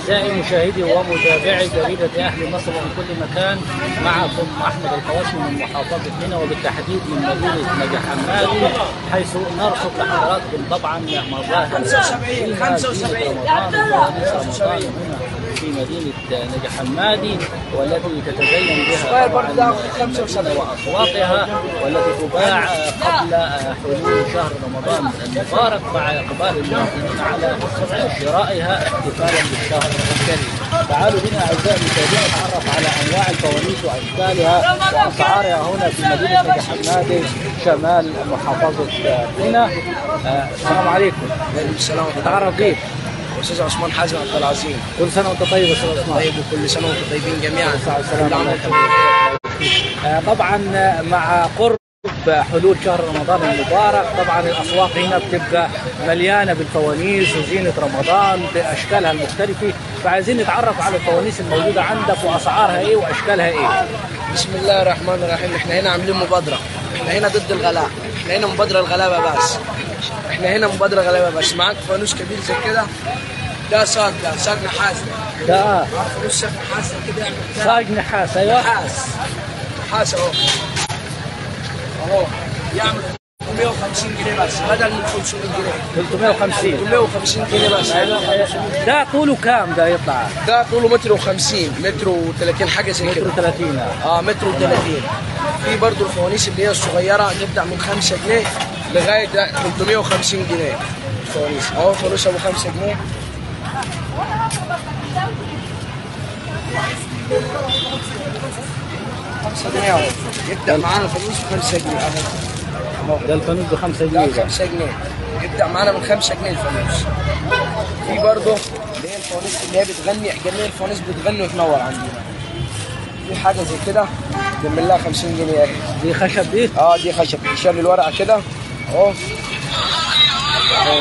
أعزائي مشاهدي ومتابعي جريدة أهل مصر في كل مكان معكم أحمد القواسمي من محافظة منى وبالتحديد من مدينة نجا حمادي حيث نرصد لحضراتكم طبعا مظاهر 75 75 رمضان رمضان هنا في مدينة نجا حمادي والتي تتزين بها طبعاً وأصواتها والتي تباع قبل حلول شهر رمضان المبارك مع إقبال المواطنين على شرائها احتفالا بالشهر الكريم. تعالوا بنا أعزائي المشاهدين نتعرف على أنواع الفوانيس وأشكالها وأسعارها هنا في مدينة نجا حمادي شمال محافظة منى. آه، السلام عليكم. وعليكم السلام ورحمه الله نتعرف بيك. استاذ عثمان حازم عبد العظيم كل سنة وأنت طيب يا أستاذ عثمان. طيب وكل سنه وانتم طيبين جميعا الساعة والسلام كل عام عليكم. وانتم بخير. آه، طبعا مع قرب حلول شهر رمضان المبارك طبعا الاسواق هنا بتبقى مليانه بالفوانيس وزينه رمضان باشكالها المختلفه فعايزين نتعرف على الفوانيس الموجوده عندك واسعارها ايه واشكالها ايه بسم الله الرحمن الرحيم احنا هنا عاملين مبادره احنا هنا ضد الغلاء احنا هنا مبادره الغلابه بس احنا هنا مبادره غلابه بس معاك فانوس كبير زي كده ده صاج ده صاج نحاس ده ده آه، عارف فانوس صاج نحاس ده كده يعمل كده صاج نحاس ايوه نحاس نحاس اهو اهو يعمل 350 جنيه بس بدل من 500 جنيه 350 350 جنيه بس ده طوله كام ده يطلع ده طوله متر و50 متر و30 حاجه زي متر كده 30 اه متر و30 في برضو الفوانيس اللي هي الصغيره تبدا من 5 جنيه لغايه 350 جنيه الفوانيس اهو فانوس ابو 5 جنيه خمسة جنيه اهو يبدا معانا فانوس ب 5 جنيه اهو ده الفانوس ب 5 جنيه ده ده 5 جنيه يبدا معانا من 5 جنيه الفانوس في برضه اللي هي الفوانيس اللي هي بتغني جميع الفوانيس بتغني وتنور عندنا في حاجه زي كده بنعمل لها 50 جنيه اهي دي خشب دي اه دي خشب تشيل الورقه كده اهو أهو.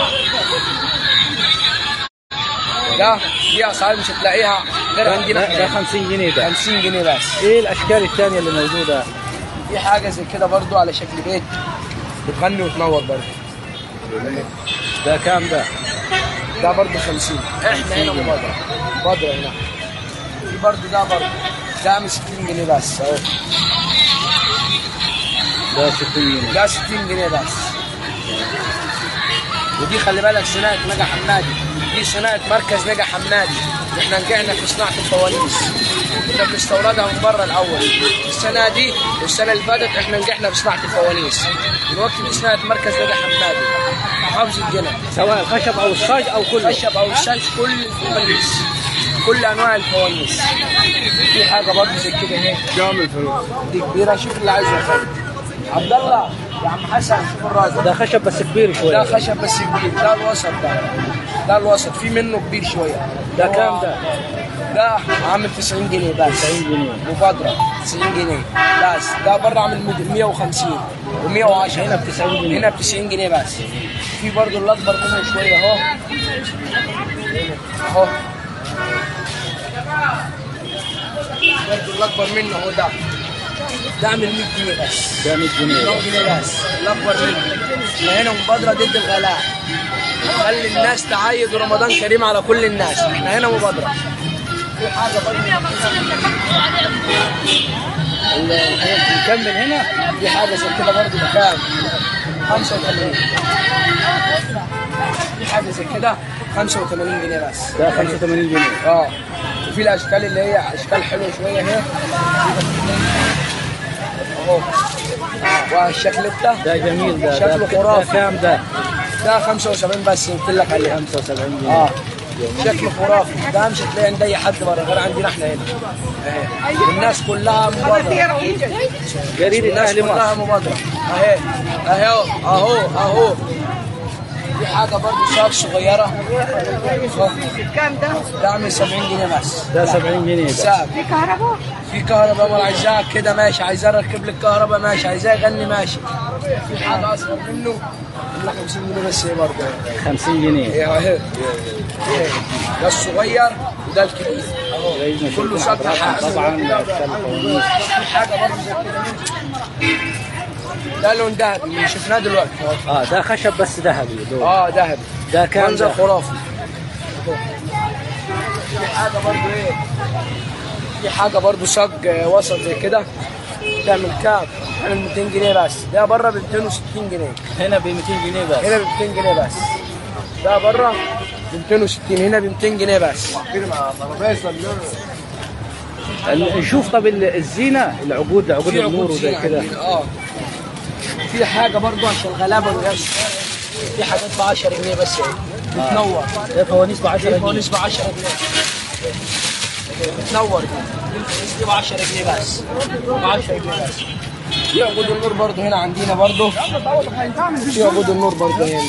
ده دي اسعار مش هتلاقيها غير عندنا ده ده احنا 50 جنيه ده 50 جنيه بس ايه الاشكال الثانيه اللي موجوده في حاجه زي كده برضو على شكل بيت بتغني وتنور برضو ده كام ده ده برضو 50 احنا هنا مبادره مبادره هنا في برضو ده برضو ده عامل 60 جنيه بس اهو ده 60 جنيه ده 60 جنيه بس ودي خلي بالك صناعة نجا حمادي دي صناعة مركز نجا حمادي احنا نجحنا في صناعة الفوانيس كنا بنستوردها من بره الأول السنة دي والسنة اللي فاتت احنا نجحنا في صناعة الفوانيس دلوقتي دي صناعة مركز نجا حمادي محافظة جنة سواء الخشب او الصاج او كله خشب أو الشمس كل الفوانيس كل أنواع الفوانيس في حاجة برضه زي كده اهي كام الفلوس دي كبيرة شوف اللي عايزه ياخد عبد الله يا عم حسن شوف الراجل ده خشب بس كبير شويه ده خشب بس كبير ده الوسط ده ده الوسط في منه كبير شويه ده كام ده؟ ده عامل 90 جنيه بس 90 جنيه مبادرة 90 جنيه بس ده بره عامل مد- 150 و110 هنا ب 90 جنيه. هنا ب 90 جنيه بس في برضه الاكبر منه شويه اهو اهو برضه الاكبر منه اهو ده ده عامل 100 جنيه بس ده 100 جنيه 100 جنيه بس الاكبر منه احنا هنا مبادره ضد الغلاء خلي الناس تعيد رمضان كريم على كل الناس احنا هنا مبادره في حاجه برضه نكمل هنا في حاجه زي كده برضه بكام 85 في حاجه زي كده 85 جنيه بس ده 85 جنيه اه وفي الاشكال اللي هي اشكال حلوه شويه اهي اهو والشكل ده ده جميل ده شكله ده, ده خرافي. كام ده ده 75 بس قلت لك عليه 75 جنيه اه شكله خرافي ده مش هتلاقي عند اي حد بره غير عندنا احنا هنا اهي والناس كلها مبادره جريدة الناس اهل كلها مصر مبادره اهي اهو اهو اهو في حاجه برضه صاج صغيره كام ده؟ ده عامل 70 جنيه بس ده 70 جنيه ده ساب في كهرباء؟ في كهرباء ما عايزاها كده ماشي عايزاه اركب لك كهرباء ماشي عايزاه يغني ماشي في حاجه اصغر منه الا 50 جنيه بس هي برضه 50 جنيه ايه اهي اهي. ده الصغير وده الكبير اهو جايزنا كله شكل سطح حضرتك طبعا اشكال الفوانيس في حاجه برضه زي كده ده لون ذهبي اللي شفناه دلوقتي اهو اه ده خشب بس ذهبي دول اه ذهبي ده كام منظر ده؟ خرافي في حاجه برضو ايه في حاجه برضو صاج وسط زي كده تعمل كام تعمل 200 جنيه بس ده بره ب 260 جنيه هنا ب 200 جنيه بس هنا ب 200 جنيه بس ده بره ب 260 هنا ب 200 جنيه بس ال- نشوف طب ال- الزينه العقود عقود في النور عقود وزي زينة كده عندنا، اه في حاجه برضو عشان الغلابه والناس في حاجات ب 10 جنيه بس اهي بتنور ده فوانيس ب 10 في جنيه فوانيس ب 10 جنيه بتنور دي الفوانيس دي ب 10 جنيه بس ب 10 جنيه بس في عقود النور برضو هنا عندنا برضو في عقود النور برضو هنا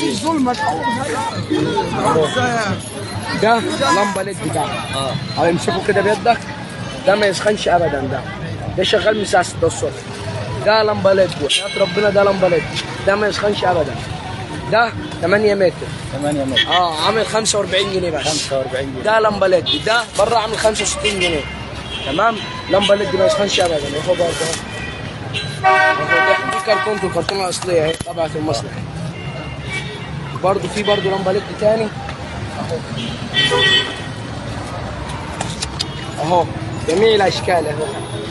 ده لمبه ليد بتاعها اه او يمسكه كده بيدك ده ما يسخنش ابدا ده ده شغال من الساعه 6 الصبح ده لمبه ليد وحياه ربنا ده لمبه ليد ده ما يسخنش ابدا ده 8 متر 8 متر اه عامل 45 جنيه بس 45 جنيه ده لمبه ليد ده بره عامل 65 جنيه تمام لمبه ليد ما يسخنش ابدا اهو برضه اهو ده دي كرتونته الكرتونه الاصليه اهي طبعه المصنع برضه في برضه لمبه ليد تاني اهو اهو جميع الاشكال اهو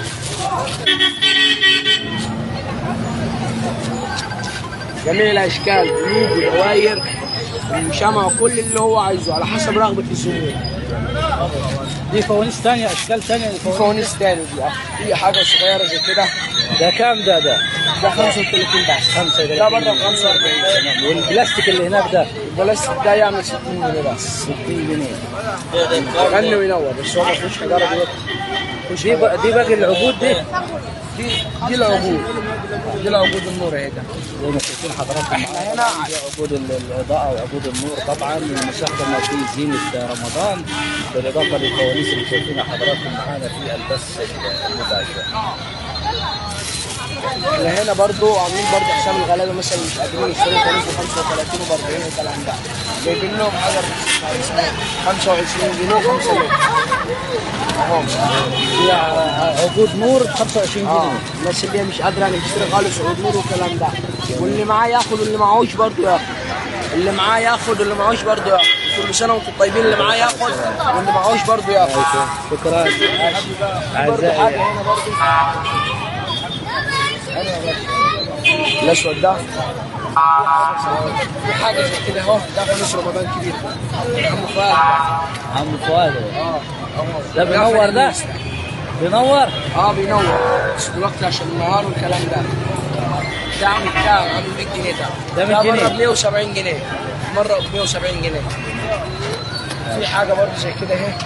جميع الاشكال قلوب ودواير وشمع وكل اللي هو عايزه على حسب رغبه الزبون دي فوانيس ثانيه اشكال ثانيه في فوانيس تاني دي اه. في حاجه صغيره زي كده ده كام ده ده؟ ده 35 بس 35 ده بره ب 45 تمام. والبلاستيك اللي هناك ده البلاستيك ده يعمل 60 جنيه بس 60 جنيه غني وينور بس هو ما فيهوش حجاره دلوقتي دي بقى دي باقي العقود دي دي دي العقود دي العقود النور اهي ده زي ما شايفين حضراتكم احنا هنا دي عقود ال- الاضاءه وعقود النور طبعا المستخدمه في زينه رمضان بالاضافه للفوانيس اللي شايفينها حضراتكم معانا في البث المباشر احنا هنا برضو عاملين برضو حساب الغلابه مثلا مش قادرين يشتروا فانوس ب 35 و 40 والكلام ده جايبين لهم حاجه ب 25 جنيه 5 لتر اهو في ع- عقود نور ب 25 اه جنيه الناس اللي هي مش قادره يعني تشتري خالص عقود نور والكلام ده واللي معاه ياخد واللي معهوش برضه ياخد اللي معاه ياخد واللي معهوش برضه ياخد كل سنه وانتم طيبين اللي معاه ياخد واللي معهوش برضه ياخد شكرا برضه حاجه اعزائي هنا برضه الاسود ده في حاجه زي كده اهو ده فانوس رمضان كبير عم فؤاد عم فؤاد اه اهو ده بينور ده فانوس. بينور اه بينور بس دلوقتي عشان النهار والكلام ده ده عامل كام؟ عامل 100 جنيه ده ده 100 جنيه. مره ب 170 جنيه مره ب 170 جنيه في حاجه برضه زي كده اهي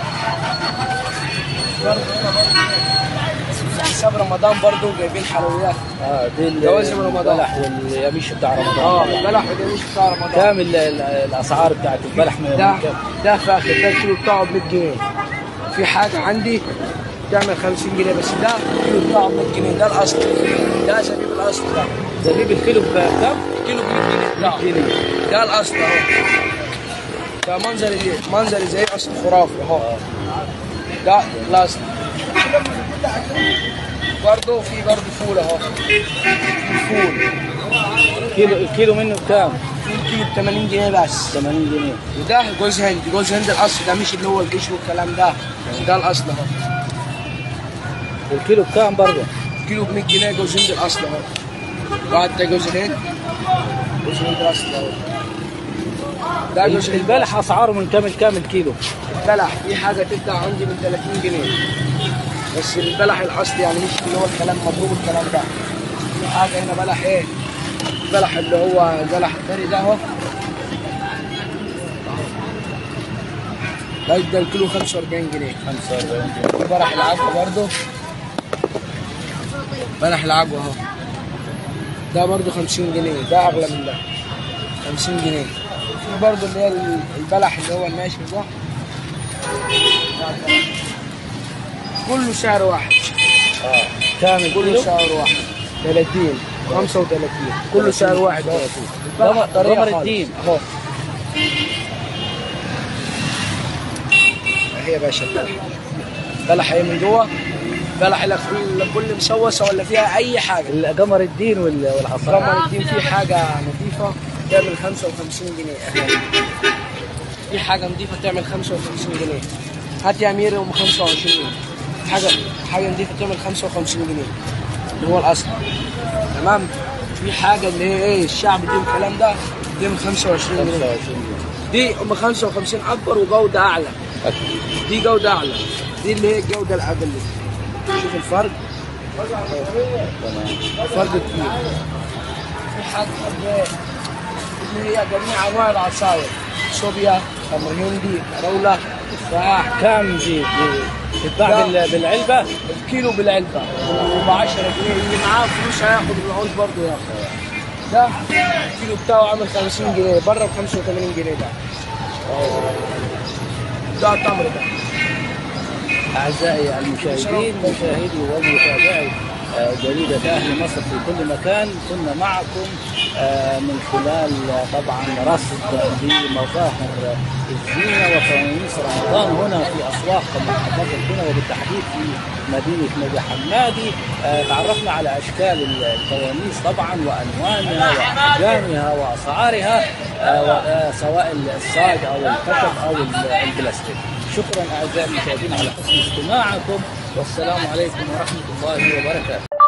برضه هنا برضه في حساب رمضان برضه جايبين حلويات اه دي ال- جوازم رمضان. البلح واليميش بتاع رمضان اه البلح وده مش بتاع رمضان كام ال- ال- الاسعار بتاعت البلح من ده من كام؟ ده فاخر ده الكيلو بتاعه ب 100 جنيه في حاجه عندي تعمل 50 جنيه بس ده الكيلو بتاعه ب 100 جنيه ده الاصل ده زبيب الاصل ده زبيب الكيلو بكام؟ كيلو ب 100 جنيه بتاعه جنيه ده الاصل اهو ده منظر منظر زي اصل خرافي اهو ده الاصل برضه في برضه فول اهو في فول كيلو الكيلو منه بكام؟ في كيلو ب 80 جنيه بس 80 جنيه وده جوز هند جوز هند الاصل ده مش اللي هو القش والكلام ده ده الاصل اهو الكيلو بكام برضه؟ كيلو ب 100 جنيه جوز هند الاصل اهو واحد ده جوز الهند جوز هند الاصل اهو ده جوز الهند البلح اسعاره من كام لكام الكيلو؟ البلح في حاجه تبدا عندي من 30 جنيه بس البلح الاصلي يعني مش اللي هو الكلام مضروب الكلام ده في حاجه هنا بلح ايه البلح اللي هو البلح الثاني ده اهو ده يبدا الكيلو 45 جنيه 45 جنيه في بلح العجوه برضه بلح العجوه اهو ده برضه 50 جنيه ده اغلى من ده 50 جنيه في برضه اللي هي البلح اللي هو الناشف ده كله سعر واحد اه كام كله الكيلو؟ سعر واحد 30 35 كله سعر واحد اهو قمر- طريقة قمر خالص. الدين. اهو اهي يا باشا البلح بلح اهي من جوه بلح لك كل كل مسوسه ولا فيها اي حاجه قمر الدين وال- والعصار رمى الدين فيه حاجه نظيفه تعمل 55 جنيه أهي. في حاجه نظيفه تعمل 55 جنيه هات يا امير ام 25 حاجه حاجه نضيفه تعمل 55 جنيه اللي هو الاصل تمام في حاجه اللي هي ايه الشعب دي والكلام ده دي من 25 جنيه 25 دي ام 55 اكبر وجوده اعلى دي جوده اعلى دي اللي هي الجوده الاقل شوف الفرق فرق كبير في حاجه اللي هي جميع انواع العصاير صوبيا تمر هندي روله تفاح كم دي دي تتباع لا. بال- بالعلبه الكيلو بالعلبه وب 10 جنيه اللي معاه فلوس هياخد العود برضه ياخد ده الكيلو بتاعه عامل 50 جنيه بره ب 85 جنيه ده ده التمر ده أعزائي المشاهدين مشاهدي ومتابعي آه، جريدة أهل مصر في كل مكان كنا معكم آه، من خلال آه، طبعا رصد لمظاهر الزينة وفوانيس رمضان هنا في أسواق محافظة هنا وبالتحديد في مدينة نجا حمادي آه، تعرفنا على أشكال الفوانيس طبعا وألوانها وأحجامها وأسعارها آه، و- آه، سواء الصاج أو الخشب أو البلاستيك شكرا اعزائي المشاهدين على حسن استماعكم والسلام عليكم ورحمه الله وبركاته